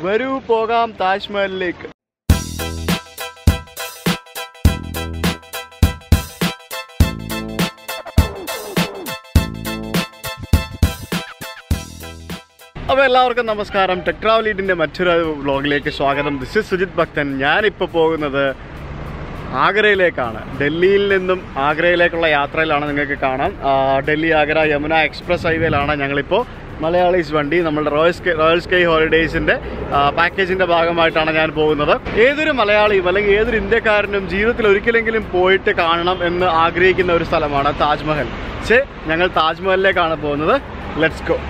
വരൂ പോകാം താജ്മഹലിലേക്ക് അപ്പോൾ എല്ലാവർക്കും നമസ്കാരം ടെക്ട്രാവലീഡിൻ്റെ മറ്റൊരു വ്ളോഗിലേക്ക് സ്വാഗതം ദിസ് ഇസ് സുജിത് ഭക്തൻ ഞാനിപ്പോൾ പോകുന്നത് ആഗ്രയിലേക്കാണ് ഡൽഹിയിൽ നിന്നും ആഗ്രയിലേക്കുള്ള യാത്രയിലാണ് നിങ്ങൾക്ക് കാണാം ആ, ഡൽഹി ആഗ്ര യമുന എക്സ്പ്രസ് ഹൈവേയിലാണ് ഞങ്ങളിപ്പോൾ മലയാളീസ് വണ്ടി നമ്മുടെ റോയൽ സ്കൈ റോയൽ സ്കൈ ഹോളിഡേയ്സിൻ്റെ പാക്കേജിൻ്റെ ഭാഗമായിട്ടാണ് ഞാൻ പോകുന്നത് ഏതൊരു മലയാളിയും അല്ലെങ്കിൽ ഏതൊരു ഇന്ത്യക്കാരനും ജീവിതത്തിൽ ഒരിക്കലെങ്കിലും പോയിട്ട് കാണണം എന്ന് ആഗ്രഹിക്കുന്ന ഒരു സ്ഥലമാണ് താജ്മഹൽ പക്ഷേ ഞങ്ങൾ താജ്മഹലിലേക്കാണ് പോകുന്നത് ലെറ്റ്സ് ഗോ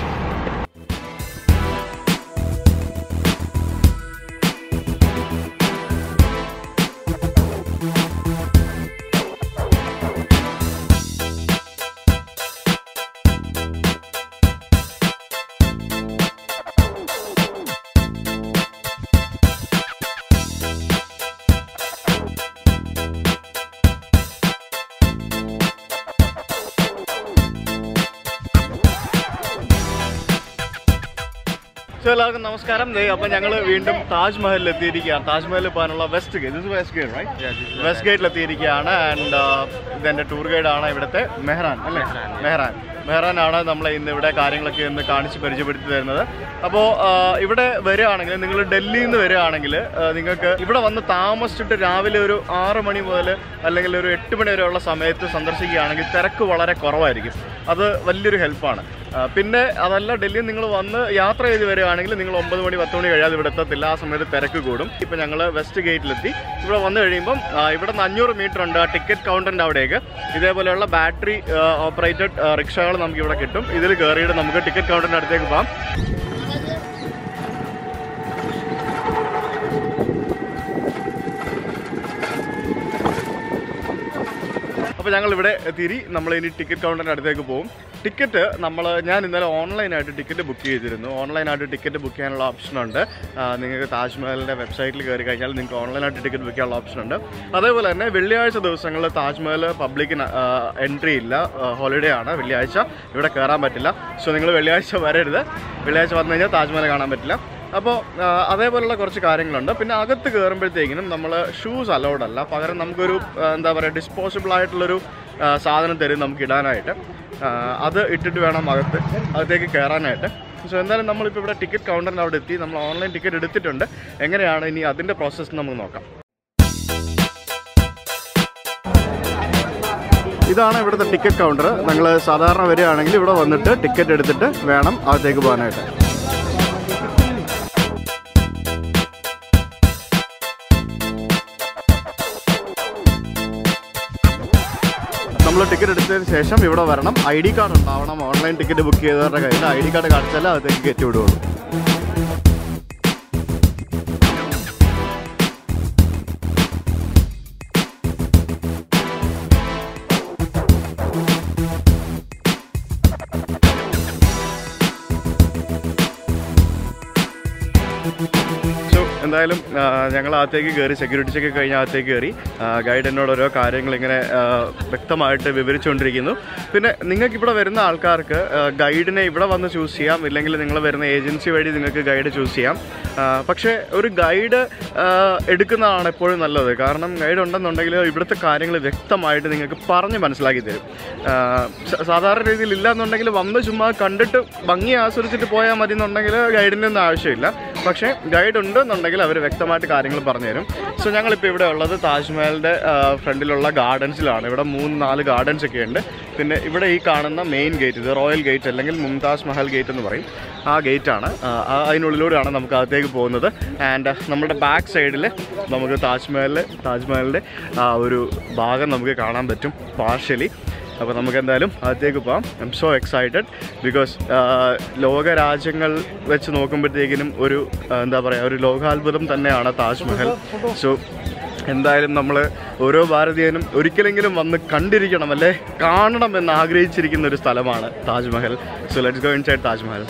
സോ എല്ലാവർക്കും നമസ്കാരം ദേ അപ്പം ഞങ്ങൾ വീണ്ടും താജ്മഹലിൽ എത്തിയിരിക്കുകയാണ് താജ്മഹലിൽ പോകാനുള്ള വെസ്റ്റ് ഗേറ്റ് ഇത് വെസ്റ്റ് ഗേറ്റ് റൈറ്റ് വെസ്റ്റ് ഗേറ്റിൽ എത്തിയിരിക്കുകയാണ് ആൻഡ് ഇതെൻ്റെ ടൂർ ഗൈഡാണ് ഇവിടുത്തെ മെഹ്റാൻ അല്ലേ മെഹ്റാൻ മെഹ്റാനാണ് നമ്മളെ ഇന്ന് ഇവിടെ കാര്യങ്ങളൊക്കെ ഒന്ന് കാണിച്ച് പരിചയപ്പെടുത്തി തരുന്നത് അപ്പോൾ ഇവിടെ വരികയാണെങ്കിൽ നിങ്ങൾ ഡൽഹിയിൽ നിന്ന് വരികയാണെങ്കിൽ നിങ്ങൾക്ക് ഇവിടെ വന്ന് താമസിച്ചിട്ട് രാവിലെ ഒരു ആറ് മണി മുതൽ അല്ലെങ്കിൽ ഒരു എട്ട് മണി വരെയുള്ള സമയത്ത് സന്ദർശിക്കുകയാണെങ്കിൽ തിരക്ക് വളരെ കുറവായിരിക്കും അത് വലിയൊരു ഹെൽപ്പാണ് ആ, പിന്നെ അതല്ല ഡൽഹിയിൽ നിങ്ങൾ വന്ന് യാത്ര ചെയ്ത് വരികയാണെങ്കിൽ നിങ്ങൾ ഒമ്പത് മണി പത്ത് മണി കഴിയാതെ ഇവിടെ എത്തത്തില്ല ആ സമയത്ത് തിരക്ക് കൂടും ഇപ്പം ഞങ്ങൾ വെസ്റ്റ് ഗേറ്റിലെത്തി ഇവിടെ വന്നു കഴിയുമ്പം ആ, ഇവിടെ നിന്ന് അഞ്ഞൂറ് മീറ്റർ ഉണ്ട് ആ ടിക്കറ്റ് കൗണ്ടറിൻ്റെ അവിടേക്ക് ഇതേപോലെയുള്ള ബാറ്ററി ഓപ്പറേറ്റഡ് റിക്ഷകൾ നമുക്ക് ഇവിടെ കിട്ടും ഇതിൽ കയറിയിട്ട് നമുക്ക് ടിക്കറ്റ് കൗണ്ടറിൻ്റെ അടുത്തേക്ക് പോകാം അപ്പോൾ ഞങ്ങൾ ഇവിടെ തിരി നമ്മൾ ഇനി ടിക്കറ്റ് കൗണ്ടറിൻ്റെ അടുത്തേക്ക് പോകും ടിക്കറ്റ് നമ്മൾ ഞാൻ ഇന്നലെ ഓൺലൈനായിട്ട് ടിക്കറ്റ് ബുക്ക് ചെയ്തിരുന്നു ഓൺലൈനായിട്ട് ടിക്കറ്റ് ബുക്ക് ചെയ്യാനുള്ള ഓപ്ഷൻ ഉണ്ട് ആ, നിങ്ങൾക്ക് താജ്മഹലിൻ്റെ വെബ്സൈറ്റിൽ കയറി കഴിഞ്ഞാൽ നിങ്ങൾക്ക് ഓൺലൈനായിട്ട് ടിക്കറ്റ് ബുക്ക് ചെയ്യാനുള്ള ഓപ്ഷൻ ഉണ്ട് അതേപോലെ തന്നെ വെള്ളിയാഴ്ച ദിവസങ്ങളിൽ താജ്മഹൽ പബ്ലിക്കിന് എൻട്രി ഇല്ല ഹോളിഡേ ആണ് വെള്ളിയാഴ്ച ഇവിടെ കയറാൻ പറ്റില്ല സോ നിങ്ങൾ വെള്ളിയാഴ്ച വരരുത് വെള്ളിയാഴ്ച വന്നു കഴിഞ്ഞാൽ താജ്മഹൽ കാണാൻ പറ്റില്ല അപ്പോൾ അതേപോലുള്ള കുറച്ച് കാര്യങ്ങളുണ്ട് പിന്നെ അകത്ത് കയറുമ്പോഴത്തേക്കിനും നമ്മൾ ഷൂസ് അലൗഡ് അല്ല പകരം നമുക്കൊരു ആ, എന്താ പറയുക ഡിസ്പോസിബിൾ ആയിട്ടുള്ളൊരു ആ, സാധനം തരും നമുക്ക് ഇടാനായിട്ട് ആ, അത് ഇട്ടിട്ട് വേണം അകത്ത് അകത്തേക്ക് കയറാനായിട്ട് സോ എന്തായാലും നമ്മളിപ്പോൾ ഇവിടെ ടിക്കറ്റ് കൗണ്ടറിൻ്റെ അവിടെ എത്തി നമ്മൾ ഓൺലൈൻ ടിക്കറ്റ് എടുത്തിട്ടുണ്ട് എങ്ങനെയാണ് ഇനി അതിൻ്റെ പ്രോസസ്സ് നമുക്ക് നോക്കാം ഇതാണ് ഇവിടുത്തെ ടിക്കറ്റ് കൗണ്ടർ നിങ്ങൾ സാധാരണ വരികയാണെങ്കിൽ ഇവിടെ വന്നിട്ട് ടിക്കറ്റ് എടുത്തിട്ട് വേണം അകത്തേക്ക് പോകാനായിട്ട് നമ്മൾ ടിക്കറ്റ് എടുത്തതിന് ശേഷം ഇവിടെ വരണം ഐ ഡി കാർഡ് ഉണ്ടാവണം ഓൺലൈൻ ടിക്കറ്റ് ബുക്ക് ചെയ്തവരുടെ കയ്യിൽ ഐ ഡി കാർഡ് കാണിച്ചാലേ അകത്തേക്ക് കയറ്റി വിടുകയുള്ളൂ സോ എന്തായാലും ആ, ഞങ്ങൾ അകത്തേക്ക് കയറി സെക്യൂരിറ്റി ചെക്ക് കഴിഞ്ഞ അകത്തേക്ക് കയറി ഗൈഡ് എന്നോട് ഓരോ കാര്യങ്ങൾ ഇങ്ങനെ ആ, വ്യക്തമായിട്ട് വിവരിച്ചുകൊണ്ടിരിക്കുന്നു പിന്നെ നിങ്ങൾക്ക് ഇവിടെ വരുന്ന ആൾക്കാർക്ക് ആ, ഗൈഡിനെ ഇവിടെ വന്ന് ചൂസ് ചെയ്യാം ഇല്ലെങ്കിൽ നിങ്ങൾ വരുന്ന ഏജൻസി വഴി നിങ്ങൾക്ക് ഗൈഡ് ചൂസ് ചെയ്യാം ആ, പക്ഷേ ഒരു ഗൈഡ് ആ, എടുക്കുന്നതാണ് എപ്പോഴും നല്ലത് കാരണം ഗൈഡ് ഉണ്ടെന്നുണ്ടെങ്കിൽ ഇവിടുത്തെ കാര്യങ്ങൾ വ്യക്തമായിട്ട് നിങ്ങൾക്ക് പറഞ്ഞ് മനസ്സിലാക്കി തരും ആ, സ- സാധാരണ രീതിയിൽ ഇല്ല എന്നുണ്ടെങ്കിൽ വന്ന് ചുമ്മാ കണ്ടിട്ട് ഭംഗി ആസ്വദിച്ചിട്ട് പോയാൽ മതി എന്നുണ്ടെങ്കിൽ ഗൈഡിൻ്റെ ഒന്നും ആവശ്യമില്ല പക്ഷേ ഗൈഡ് ഉണ്ടെന്നുണ്ടെങ്കിൽ അവർ വ്യക്തമായിട്ട് കാര്യങ്ങൾ പറഞ്ഞുതരും സോ ഞങ്ങളിപ്പോൾ ഇവിടെ ഉള്ളത് താജ്മഹലിൻ്റെ ഫ്രണ്ടിലുള്ള ഗാർഡൻസിലാണ് ഇവിടെ മൂന്ന് നാല് ഗാർഡൻസ് ഒക്കെ ഉണ്ട് പിന്നെ ഇവിടെ ഈ കാണുന്ന മെയിൻ ഗേറ്റ് ഇത് റോയൽ ഗേറ്റ് അല്ലെങ്കിൽ മുംതാസ് മഹൽ ഗേറ്റ് എന്ന് പറയും ആ ഗേറ്റാണ് അതിനുള്ളിലൂടെയാണ് നമുക്ക് അകത്തേക്ക് പോകുന്നത് ആൻഡ് നമ്മുടെ ബാക്ക് സൈഡിൽ നമുക്ക് താജ്മഹലിൽ താജ്മഹലിൻ്റെ ആ ഒരു ഭാഗം നമുക്ക് കാണാൻ പറ്റും പാർഷ്യലി അപ്പോൾ നമുക്ക് എന്തായാലും അകത്തേക്ക് പോകാം I am so excited because ലോക രാജ്യങ്ങൾ വെച്ച് നോക്കുമ്പോഴത്തേക്കിനും ഒരു ആ, എന്താ പറയുക ഒരു ലോകാത്ഭുതം തന്നെയാണ് താജ്മഹൽ സോ എന്തായാലും നമ്മൾ ഓരോ ഭാരതീയനും ഒരിക്കലെങ്കിലും വന്ന് കണ്ടിരിക്കണം അല്ലേ കാണണം എന്ന് ആഗ്രഹിച്ചിരിക്കുന്ന ഒരു സ്ഥലമാണ് Taj Mahal so let's go inside Taj Mahal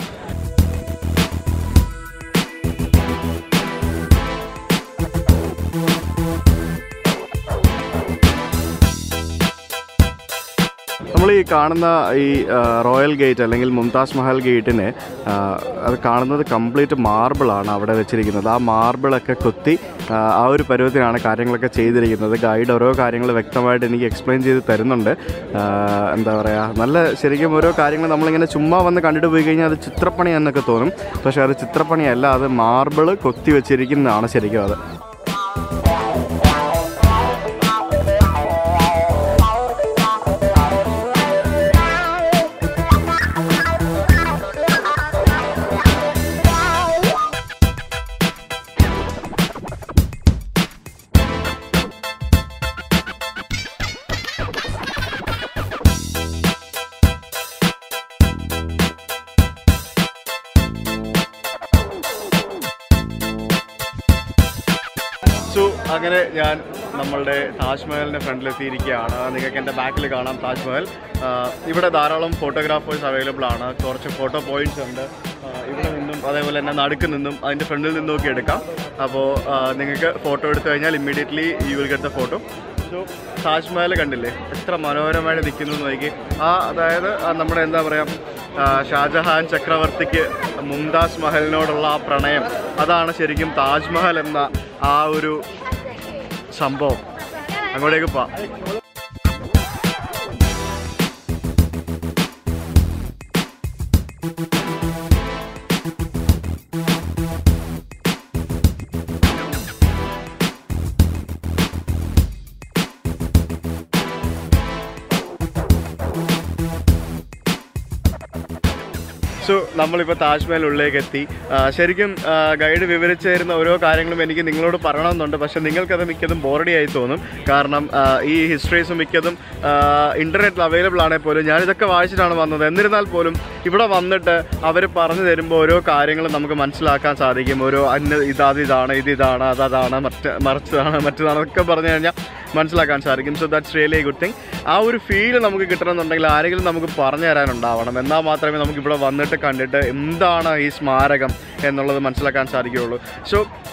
നമ്മൾ ഈ ഈ കാണുന്ന ഈ ആ, റോയൽ ഗേറ്റ് അല്ലെങ്കിൽ മുംതാസ് മഹൽ ഗേറ്റിന് ആ, അത് കാണുന്നത് കംപ്ലീറ്റ് മാർബിളാണ് അവിടെ വെച്ചിരിക്കുന്നത് ആ മാർബിളൊക്കെ കുത്തി ആ, ആ ഒരു പരുവത്തിനാണ് കാര്യങ്ങളൊക്കെ ചെയ്തിരിക്കുന്നത് ഗൈഡ് ഓരോ കാര്യങ്ങൾ വ്യക്തമായിട്ട് എനിക്ക് എക്സ്പ്ലെയിൻ ചെയ്ത് തരുന്നുണ്ട് ആ, എന്താ പറയുക നല്ല ശരിക്കും ഓരോ കാര്യങ്ങൾ നമ്മളിങ്ങനെ ചുമ്മാ വന്ന് കണ്ടിട്ട് പോയി കഴിഞ്ഞാൽ അത് ചിത്രപ്പണി എന്നൊക്കെ തോന്നും പക്ഷേ അത് ചിത്രപ്പണിയല്ല അത് മാർബിൾ കൊത്തി വെച്ചിരിക്കുന്നതാണ് ശരിക്കും അത് സോ അങ്ങനെ ഞാൻ നമ്മളുടെ താജ്മഹലിൻ്റെ ഫ്രണ്ടിലെത്തിയിരിക്കുകയാണ് നിങ്ങൾക്ക് എൻ്റെ ബാക്കിൽ കാണാം താജ്മഹൽ ആ, ഇവിടെ ധാരാളം ഫോട്ടോഗ്രാഫേഴ്സ് അവൈലബിൾ ആണ് കുറച്ച് ഫോട്ടോ പോയിന്റ്സ് ഉണ്ട് ആ, ഇവിടെ നിന്നും അതേപോലെ തന്നെ നടുക്ക് നിന്നും അതിൻ്റെ ഫ്രണ്ടിൽ നിന്നും ഒക്കെ എടുക്കാം അപ്പോൾ നിങ്ങൾക്ക് ഫോട്ടോ എടുത്തു കഴിഞ്ഞാൽ immediately you will get the photo so Taj Mahal കണ്ടില്ലേ എത്ര മനോഹരമായിട്ട് നിൽക്കുന്നു എന്ന് നോക്കി ആ അതായത് ആ നമ്മുടെ എന്താ പറയുക ആ, ഷാജഹാൻ ചക്രവർത്തിക്ക് മുംതാസ് മഹലിനോടുള്ള ആ പ്രണയം അതാണ് ശരിക്കും താജ്മഹൽ എന്ന ആ ഒരു സംഭവം അങ്ങോട്ടേക്ക് പോവാം സോ നമ്മളിപ്പോൾ താജ്മഹൽ ഉള്ളിലേക്ക് എത്തി ആ, ശരിക്കും ആ, ഗൈഡ് വിവരിച്ചു തരുന്ന ഓരോ കാര്യങ്ങളും എനിക്ക് നിങ്ങളോട് പറയണമെന്നുണ്ട് പക്ഷേ നിങ്ങൾക്കത് മിക്കതും ബോറഡി ആയി തോന്നും കാരണം ആ, ഈ ഹിസ്റ്ററീസും മിക്കതും ഇൻ്റർനെറ്റിൽ അവൈലബിൾ ആണെങ്കിൽ പോലും ഞാനിതൊക്കെ വായിച്ചിട്ടാണ് വന്നത് എന്നിരുന്നാൽ പോലും ഇവിടെ വന്നിട്ട് അവർ പറഞ്ഞു തരുമ്പോൾ ഓരോ കാര്യങ്ങളും നമുക്ക് മനസ്സിലാക്കാൻ സാധിക്കും ഓരോ അന്ന ഇതാത് ഇതാണ് ഇത് ഇതാണ് അതതാണ് മറ്റ് മറിച്ചതാണ് മറ്റതാണ് ഒക്കെ പറഞ്ഞു കഴിഞ്ഞാൽ മനസ്സിലാക്കാൻ സാധിക്കും so that's really a good thing ആ ഒരു ഫീൽ നമുക്ക് കിട്ടണമെന്നുണ്ടെങ്കിൽ ആരെങ്കിലും നമുക്ക് പറഞ്ഞു തരാനുണ്ടാവണം എന്നാൽ മാത്രമേ നമുക്ക് ഇവിടെ വന്നിട്ട് കണ്ടിട്ട് എന്താണ് ഈ സ്മാരകം എന്നുള്ളത് മനസ്സിലാക്കാൻ സാധിക്കുകയുള്ളൂ സോ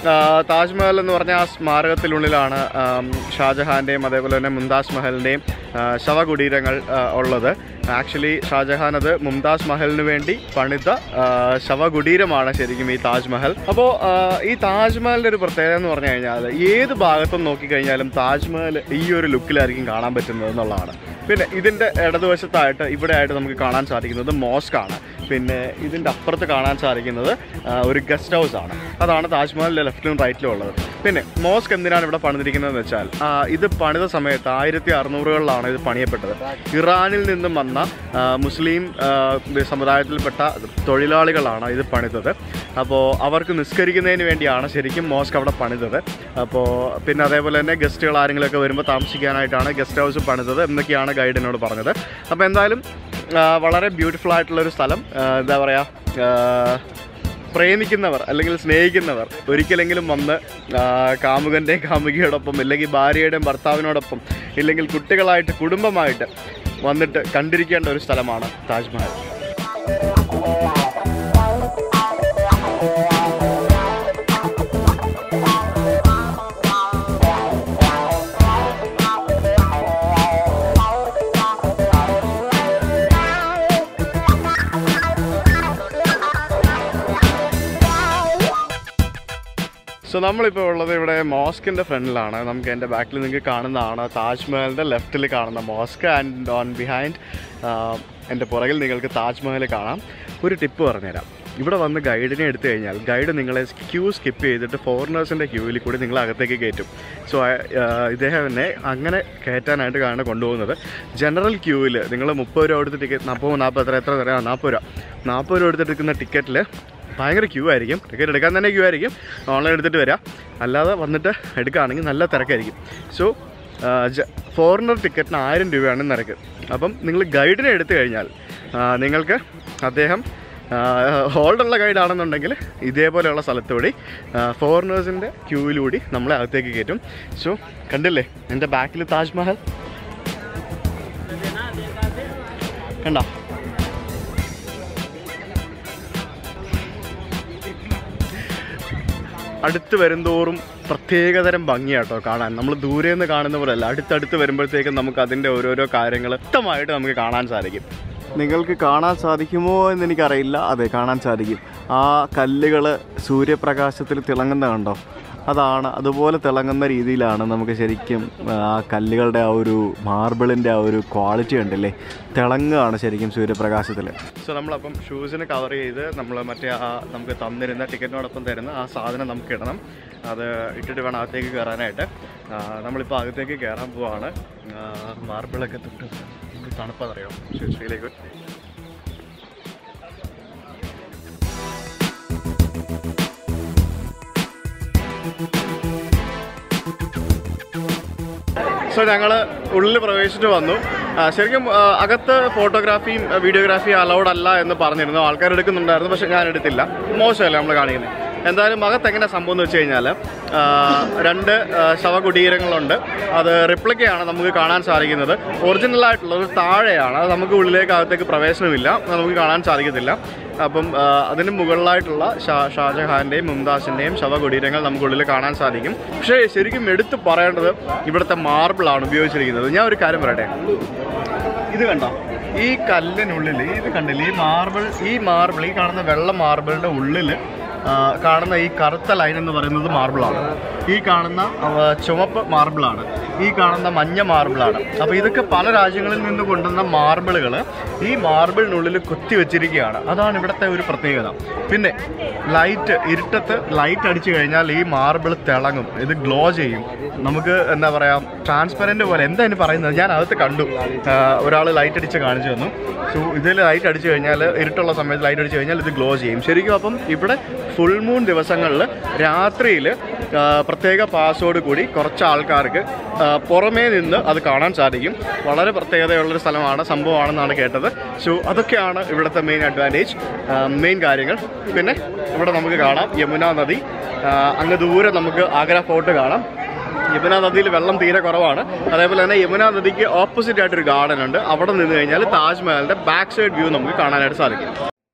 താജ്മഹൽ എന്ന് പറഞ്ഞ ആ സ്മാരകത്തിനുള്ളിലാണ് ആം, ഷാജഹാൻ്റെയും അതേപോലെ തന്നെ മുംതാസ് മഹലിൻ്റെയും ആ, ശവകുടീരങ്ങൾ ആ, ഉള്ളത് ആക്ച്വലി ഷാജഹാൻ അത് മുംതാസ് മഹലിന് വേണ്ടി പണിത ആ, ശവകുടീരമാണ് ശരിക്കും ഈ താജ്മഹൽ അപ്പോൾ ഈ താജ്മഹലിൻ്റെ ഒരു പ്രത്യേകത എന്ന് പറഞ്ഞു കഴിഞ്ഞാൽ ഏത് ഭാഗത്തും നോക്കിക്കഴിഞ്ഞാലും താജ്മഹൽ ഈ ഒരു ലുക്കിലായിരിക്കും കാണാൻ പറ്റുന്നത് എന്നുള്ളതാണ് പിന്നെ ഇതിൻ്റെ ഇടതുവശത്തായിട്ട് ഇവിടെ ആയിട്ട് നമുക്ക് കാണാൻ സാധിക്കുന്നത് മോസ്ക് ആണ് പിന്നെ ഇതിൻ്റെ അപ്പുറത്ത് കാണാൻ സാധിക്കുന്നത് ആ, ഒരു ഗസ്റ്റ് ഹൗസ് ആണ് അതാണ് താജ്മഹലിൻ്റെ ലെഫ്റ്റിലും റൈറ്റിലും ഉള്ളത് പിന്നെ മോസ്ക് എന്തിനാണ് ഇവിടെ പണിതിരിക്കുന്നതെന്ന് വെച്ചാൽ ആ, ഇത് പണിത സമയത്ത് ആയിരത്തി അറുന്നൂറുകളിലാണ് ഇത് പണിയപ്പെട്ടത് ഇറാനിൽ നിന്നും വന്ന ആ, മുസ്ലിം ആ, സമുദായത്തിൽപ്പെട്ട തൊഴിലാളികളാണ് ഇത് പണിതത് അപ്പോൾ അവർക്ക് നിസ്കരിക്കുന്നതിന് വേണ്ടിയാണ് ശരിക്കും മോസ്ക് അവിടെ പണിതത് അപ്പോൾ പിന്നെ അതേപോലെ തന്നെ ഗസ്റ്റുകൾ ആരെങ്കിലുമൊക്കെ വരുമ്പോൾ താമസിക്കാനായിട്ടാണ് ഗസ്റ്റ് ഹൗസ് പണിതത് എന്നൊക്കെയാണ് ഗൈഡ് എന്നോട് പറഞ്ഞത് അപ്പോൾ എന്തായാലും ആ, വളരെ ബ്യൂട്ടിഫുൾ ആയിട്ടുള്ളൊരു സ്ഥലം ആ, എന്താ പറയുക പ്രേമിക്കുന്നവർ അല്ലെങ്കിൽ സ്നേഹിക്കുന്നവർ ഒരിക്കലെങ്കിലും വന്ന് ആ, കാമുകൻ്റെയും കാമുകിയോടൊപ്പം ഇല്ലെങ്കിൽ ഭാര്യയുടെയും ഭർത്താവിനോടൊപ്പം ഇല്ലെങ്കിൽ കുട്ടികളായിട്ട് കുടുംബമായിട്ട് വന്നിട്ട് കണ്ടിരിക്കേണ്ട ഒരു സ്ഥലമാണ് താജ്മഹൽ സോ നമ്മളിപ്പോൾ ഉള്ളത് ഇവിടെ മോസ്കിൻ്റെ ഫ്രണ്ടിലാണ് നമുക്ക് എൻ്റെ ബാക്കിൽ നിങ്ങൾക്ക് കാണുന്നതാണ് താജ്മഹലിൻ്റെ ലെഫ്റ്റിൽ കാണുന്ന മോസ്ക് ആൻഡ് ഓൺ ബിഹൈൻഡ് എൻ്റെ പുറകിൽ നിങ്ങൾക്ക് താജ്മഹൽ കാണാം ഒരു ടിപ്പ് പറഞ്ഞുതരാം ഇവിടെ വന്ന് ഗൈഡിനെ എടുത്തു കഴിഞ്ഞാൽ ഗൈഡ് നിങ്ങളെ ക്യൂ സ്കിപ്പ് ചെയ്തിട്ട് ഫോറിനേഴ്സിൻ്റെ ക്യൂവിൽ കൂടി നിങ്ങൾ അകത്തേക്ക് കയറ്റും സോ ഇദ്ദേഹം എന്നെ അങ്ങനെ കയറ്റാനായിട്ട് കാണാൻ കൊണ്ടുപോകുന്നത് ജനറൽ ക്യൂവിൽ നിങ്ങൾ മുപ്പത് രൂപ കൊടുത്ത് ടിക്കറ്റ് നാൽപ്പത് നാൽപ്പത് എത്ര എത്ര തരാം നാൽപ്പത് രൂപ നാൽപ്പത് രൂപ എടുത്തെടുക്കുന്ന ടിക്കറ്റിൽ ഭയങ്കര ക്യൂ ആയിരിക്കും ടിക്കറ്റ് എടുക്കാൻ തന്നെ ക്യൂ ആയിരിക്കും ഓൺലൈൻ എടുത്തിട്ട് വരാം അല്ലാതെ വന്നിട്ട് എടുക്കുകയാണെങ്കിൽ നല്ല തിരക്കായിരിക്കും സോ ഫോറിനർ ടിക്കറ്റിന് ആയിരം രൂപയാണ് നിരക്ക് അപ്പം നിങ്ങൾ ഗൈഡിനെ എടുത്തു കഴിഞ്ഞാൽ ആ, നിങ്ങൾക്ക് അദ്ദേഹം ഹോൾഡുള്ള ഗൈഡാണെന്നുണ്ടെങ്കിൽ ഇതേപോലെയുള്ള സ്ഥലത്തുകൂടി ഫോറിനേഴ്സിൻ്റെ ക്യൂവിലൂടി നമ്മളെ അകത്തേക്ക് കയറ്റും സോ കണ്ടില്ലേ എൻ്റെ ബാക്കിൽ താജ്മഹൽ കണ്ടോ അടുത്ത് വരുന്തോറും പ്രത്യേകതരം ഭംഗിയാട്ടോ കാണാൻ നമ്മൾ ദൂരെ നിന്ന് കാണുന്ന പോലെയല്ല അടുത്തടുത്ത് വരുമ്പോഴത്തേക്കും നമുക്ക് അതിൻ്റെ ഓരോരോ കാര്യങ്ങൾ വ്യക്തമായിട്ട് നമുക്ക് കാണാൻ സാധിക്കും നിങ്ങൾക്ക് കാണാൻ സാധിക്കുമോ എന്ന് എനിക്കറിയില്ല അതെ കാണാൻ സാധിക്കും ആ കല്ലുകൾ സൂര്യപ്രകാശത്തിൽ തിളങ്ങുന്ന കണ്ടോ അതാണ് അതുപോലെ തിളങ്ങുന്ന രീതിയിലാണ് നമുക്ക് ശരിക്കും ആ കല്ലുകളുടെ ആ ഒരു മാർബിളിൻ്റെ ആ ഒരു ക്വാളിറ്റി ഉണ്ടല്ലേ തിളങ്ങുകയാണ് ശരിക്കും സൂര്യപ്രകാശത്തിൽ സോ നമ്മളപ്പം ഷൂസിന് കവർ ചെയ്ത് നമ്മൾ മറ്റേ ആ നമുക്ക് തന്നിരുന്ന ടിക്കറ്റിനോടൊപ്പം തരുന്ന ആ സാധനം നമുക്ക് ഇടണം അത് ഇട്ടിട്ട് വേണം അകത്തേക്ക് കയറാനായിട്ട് ആ, നമ്മളിപ്പോൾ അകത്തേക്ക് കയറാൻ പോവാണ് മാർബിളൊക്കെ തൊട്ട് തണുപ്പാന്നറിയോ ഷൂസിലേക്ക് സോ ഞങ്ങൾ ഉള്ളിൽ പ്രവേശിച്ചിട്ട് വന്നു ആ, ശരിക്കും ആ, അകത്ത് ഫോട്ടോഗ്രാഫിയും ആ, വീഡിയോഗ്രാഫിയും അലൗഡ് അല്ല എന്ന് പറഞ്ഞിരുന്നു ആൾക്കാർ എടുക്കുന്നുണ്ടായിരുന്നു പക്ഷെ ഞാൻ എടുത്തില്ല മോശമല്ലേ നമ്മൾ കാണിക്കുന്നത് എന്തായാലും അകത്ത് എങ്ങനെ സംഭവം എന്ന് വെച്ച് കഴിഞ്ഞാൽ ആ, രണ്ട് ആ, ശവകുടീരങ്ങളുണ്ട് അത് റിപ്ലിക്കയാണ് നമുക്ക് കാണാൻ സാധിക്കുന്നത് ഒറിജിനൽ ആയിട്ടുള്ളത് താഴെയാണ് അത് നമുക്ക് ഉള്ളിലേക്ക് അകത്തേക്ക് പ്രവേശനമില്ല അത് നമുക്ക് കാണാൻ സാധിക്കത്തില്ല അപ്പം ആ, അതിന് മുകളിലായിട്ടുള്ള ഷാ ഷാജഹാൻ്റെയും മുംതാസിൻ്റെയും ശവകുടീരങ്ങൾ നമുക്കുള്ളിൽ കാണാൻ സാധിക്കും പക്ഷേ ശരിക്കും എടുത്തു പറയേണ്ടത് ഇവിടുത്തെ മാർബിളാണ് ഉപയോഗിച്ചിരിക്കുന്നത് ഞാൻ ഒരു കാര്യം പറയട്ടെ ഇത് കണ്ടോ ഈ കല്ലിനുള്ളിൽ ഇത് കണ്ടില്ലേ ഈ മാർബിൾ ഈ മാർബിൾ ഈ കാണുന്ന വെള്ള മാർബിളിൻ്റെ ഉള്ളിൽ ആ, കാണുന്ന ഈ കറുത്ത ലൈൻ എന്ന് പറയുന്നത് മാർബിളാണ് ഈ കാണുന്ന ആ, ചുവപ്പ് മാർബിളാണ് ഈ കാണുന്ന മഞ്ഞ മാർബിളാണ് അപ്പോൾ ഇതൊക്കെ പല രാജ്യങ്ങളിൽ നിന്ന് കൊണ്ടുവന്ന മാർബിളുകൾ ഈ മാർബിളിനുള്ളിൽ കുത്തി വെച്ചിരിക്കുകയാണ് അതാണ് ഇവിടുത്തെ ഒരു പ്രത്യേകത പിന്നെ ലൈറ്റ് ഇരുട്ടത്ത് ലൈറ്റ് അടിച്ചു കഴിഞ്ഞാൽ ഈ മാർബിൾ തിളങ്ങും ഇത് ഗ്ലോ ചെയ്യും നമുക്ക് എന്താ പറയുക ട്രാൻസ്പെറൻറ്റ് പോലെ എന്താ ഇതിന് പറയുന്നത് ഞാൻ അകത്ത് കണ്ടു ഒരാൾ ലൈറ്റ് അടിച്ച് കാണിച്ചു തന്നു സോ ഇതിൽ ലൈറ്റ് അടിച്ചു കഴിഞ്ഞാൽ ഇരുട്ടുള്ള സമയത്ത് ലൈറ്റ് അടിച്ചു കഴിഞ്ഞാൽ ഇത് ഗ്ലോ ചെയ്യും ശരിക്കും അപ്പം ഇവിടെ ഫുൾ മൂൺ ദിവസങ്ങളിൽ രാത്രിയിൽ പ്രത്യേക പാസോട് കൂടി കുറച്ച് ആൾക്കാർക്ക് ആ, പുറമേ നിന്ന് അത് കാണാൻ സാധിക്കും വളരെ പ്രത്യേകതയുള്ളൊരു സ്ഥലമാണ് സംഭവമാണെന്നാണ് കേട്ടത് സോ അതൊക്കെയാണ് ഇവിടുത്തെ മെയിൻ അഡ്വാൻറ്റേജ് മെയിൻ കാര്യങ്ങൾ പിന്നെ ഇവിടെ നമുക്ക് കാണാം യമുന നദി ആ, അങ്ങ് ദൂരെ നമുക്ക് ആഗ്ര ഫോർട്ട് കാണാം യമുന നദിയിൽ വെള്ളം തീരെ കുറവാണ് അതേപോലെ തന്നെ യമുന നദിക്ക് ഓപ്പോസിറ്റ് ആയിട്ടൊരു ഗാർഡൻ ഉണ്ട് അവിടെ നിന്ന് കഴിഞ്ഞാൽ താജ്മഹലിന്റെ ബാക്ക് സൈഡ് വ്യൂ നമുക്ക് കാണാനായിട്ട് സാധിക്കും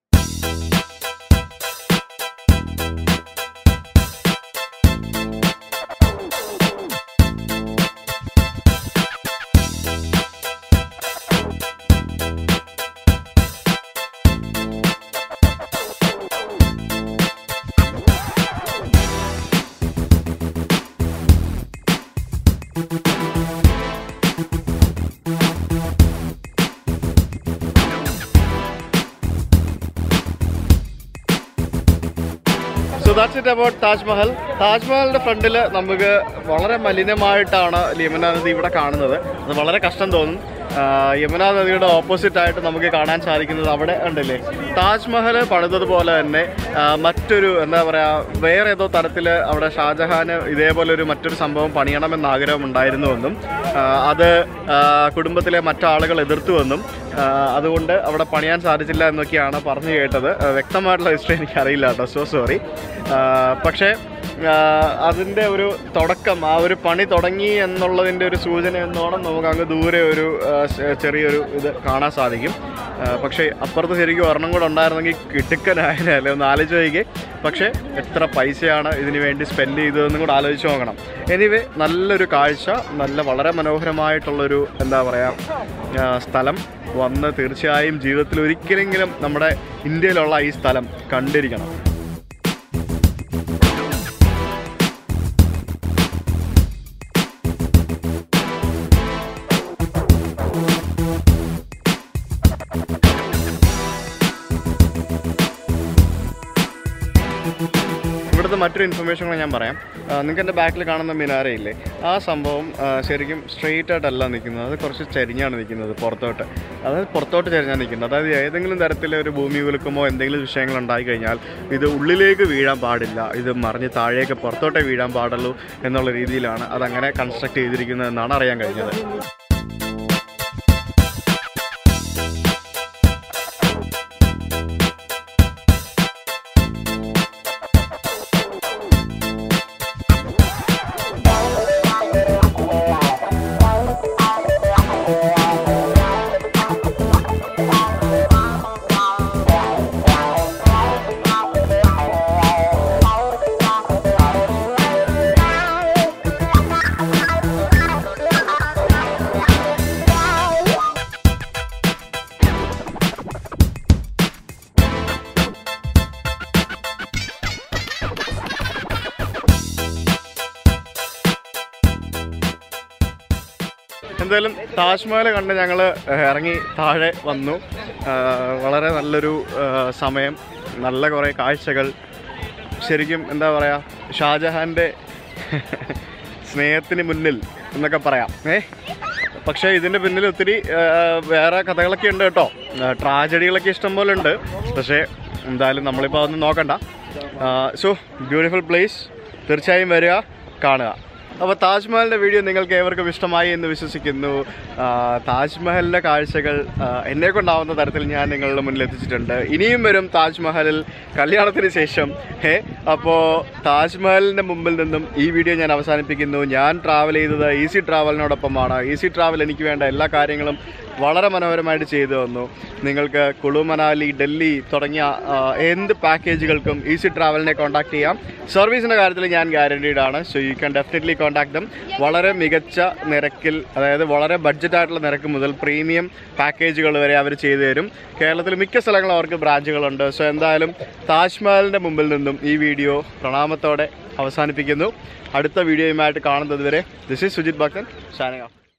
so that's it about Taj Mahal താജ്മഹലിന്റെ ഫ്രണ്ടിൽ നമുക്ക് വളരെ മലിനമായിട്ടാണ് യമുന നദി ഇവിടെ കാണുന്നത് അത് വളരെ കഷ്ടം തോന്നും ആ, യമുന നദിയുടെ ഓപ്പോസിറ്റ് ആയിട്ട് നമുക്ക് കാണാൻ സാധിക്കുന്നത് അവിടെ ഉണ്ടല്ലേ താജ്മഹൽ പണിതതുപോലെ തന്നെ ആ, മറ്റൊരു എന്താ പറയുക വേറെ ഏതോ തരത്തിൽ അവിടെ ഷാജഹാന് ഇതേപോലെ ഒരു മറ്റൊരു സംഭവം പണിയണമെന്ന് ആഗ്രഹം ഉണ്ടായിരുന്നുവെന്നും ആ, അത് ആ, കുടുംബത്തിലെ മറ്റാളുകൾ എതിർത്തുവെന്നും ആ, അതുകൊണ്ട് അവിടെ പണിയാൻ സാധിച്ചില്ല എന്നൊക്കെയാണ് പറഞ്ഞു കേട്ടത് ആ, വ്യക്തമായിട്ടുള്ള ഹിസ്റ്ററി എനിക്ക് അറിയില്ല കേട്ടോ സോ സോറി പക്ഷേ ആ, അതിൻ്റെ ഒരു തുടക്കം ആ ഒരു പണി തുടങ്ങി എന്നുള്ളതിൻ്റെ ഒരു സൂചന എന്നോണം നമുക്ക് അങ്ങ് ദൂരെ ഒരു ആ, ചെ- ചെറിയൊരു ഇത് കാണാൻ സാധിക്കും ആ, പക്ഷേ അപ്പുറത്ത് ശരിക്കും ഒരെണ്ണം കൂടെ ഉണ്ടായിരുന്നെങ്കിൽ കിടുക്കനായാലേ ഒന്ന് ആലോചിച്ച് നോക്കിയേ പക്ഷേ എത്ര പൈസയാണ് ഇതിന് വേണ്ടി സ്പെൻഡ് ചെയ്തതെന്നും കൂടെ ആലോചിച്ച് നോക്കണം എനിവേ നല്ലൊരു കാഴ്ച നല്ല വളരെ മനോഹരമായിട്ടുള്ളൊരു എന്താ പറയുക സ്ഥലം വന്ന് തീർച്ചയായും ജീവിതത്തിൽ ഒരിക്കലെങ്കിലും നമ്മുടെ ഇന്ത്യയിലുള്ള ഈ സ്ഥലം കണ്ടിരിക്കണം ഇവിടുത്തെ മറ്റൊരു ഇൻഫർമേഷൻ കൂടെ ഞാൻ പറയാം നിങ്ങൾക്ക് എൻ്റെ ബാക്കിൽ കാണുന്ന മിനാരയില്ലേ ആ സംഭവം ആ, ശരിക്കും സ്ട്രെയിറ്റ് ആയിട്ടല്ല നിൽക്കുന്നത് അത് കുറച്ച് ചരിഞ്ഞാണ് നിൽക്കുന്നത് പുറത്തോട്ട് അതായത് പുറത്തോട്ട് ചരിഞ്ഞാണ് നിൽക്കുന്നത് അതായത് ഏതെങ്കിലും തരത്തിലെ ഒരു ഭൂമി കുലുക്കുമോ എന്തെങ്കിലും വിഷയങ്ങൾ ഉണ്ടായി കഴിഞ്ഞാൽ ഇത് ഉള്ളിലേക്ക് വീഴാൻ പാടില്ല ഇത് മറിഞ്ഞ് താഴേക്ക് പുറത്തോട്ടേ വീഴാൻ പാടുള്ളൂ എന്നുള്ള രീതിയിലാണ് അതങ്ങനെ കൺസ്ട്രക്ട് ചെയ്തിരിക്കുന്നതെന്നാണ് അറിയാൻ കഴിഞ്ഞത് എന്തായാലും താജ്മഹൽ കണ്ട് ഞങ്ങൾ ഇറങ്ങി താഴെ വന്നു ആ, വളരെ നല്ലൊരു ആ, സമയം നല്ല കുറേ കാഴ്ചകൾ ശരിക്കും എന്താ പറയുക ഷാജഹാൻ്റെ സ്നേഹത്തിന് മുന്നിൽ എന്നൊക്കെ പറയാം ഏ പക്ഷേ ഇതിൻ്റെ പിന്നിൽ ഒത്തിരി ആ, വേറെ കഥകളൊക്കെ ഉണ്ട് കേട്ടോ ട്രാജഡികളൊക്കെ ഇഷ്ടം പോലെ ഉണ്ട് പക്ഷേ എന്തായാലും നമ്മളിപ്പോൾ അതൊന്നും നോക്കണ്ട സോ ബ്യൂട്ടിഫുൾ പ്ലേസ് തീർച്ചയായും വരിക കാണുക അപ്പോൾ താജ്മഹലിൻ്റെ വീഡിയോ നിങ്ങൾക്ക് ഏവർക്കും ഇഷ്ടമായി എന്ന് വിശ്വസിക്കുന്നു ആ, താജ്മഹലിൻ്റെ കാഴ്ചകൾ ആ, എന്നെ കൊണ്ടാവുന്ന തരത്തിൽ ഞാൻ നിങ്ങളുടെ മുന്നിൽ എത്തിച്ചിട്ടുണ്ട് ഇനിയും വരും താജ്മഹലിൽ കല്യാണത്തിന് ശേഷം ഏ അപ്പോൾ താജ്മഹലിൻ്റെ മുമ്പിൽ നിന്നും ഈ വീഡിയോ ഞാൻ അവസാനിപ്പിക്കുന്നു ഞാൻ ട്രാവൽ ചെയ്തത് ഈസി ട്രാവലിനോടൊപ്പമാണ് ഈസി ട്രാവൽ എനിക്ക് വേണ്ട എല്ലാ കാര്യങ്ങളും വളരെ മനോഹരമായിട്ട് ചെയ്തു തന്നു നിങ്ങൾക്ക് കുളു മനാലി ഡൽഹി തുടങ്ങിയ ആ, എന്ത് പാക്കേജുകൾക്കും ഈസി ട്രാവലിനെ കോൺടാക്ട് ചെയ്യാം സർവീസിൻ്റെ കാര്യത്തിൽ ഞാൻ ഗ്യാരണ്ടീഡ് ആണ് so you can definitely contact them വളരെ മികച്ച നിരക്കിൽ അതായത് വളരെ ബഡ്ജറ്റ് ആയിട്ടുള്ള നിരക്ക് മുതൽ പ്രീമിയം പാക്കേജുകൾ വരെ അവർ ചെയ്തു തരും കേരളത്തിൽ മിക്ക സ്ഥലങ്ങളും അവർക്ക് ബ്രാഞ്ചുകളുണ്ട് സോ എന്തായാലും താജ്മഹലിൻ്റെ മുമ്പിൽ നിന്നും ഈ വീഡിയോ പ്രണാമത്തോടെ അവസാനിപ്പിക്കുന്നു അടുത്ത വീഡിയോയുമായിട്ട് കാണുന്നത് വരെ ദിസ് ഈസ് സുജിത് ഭക്തൻ ഷാനക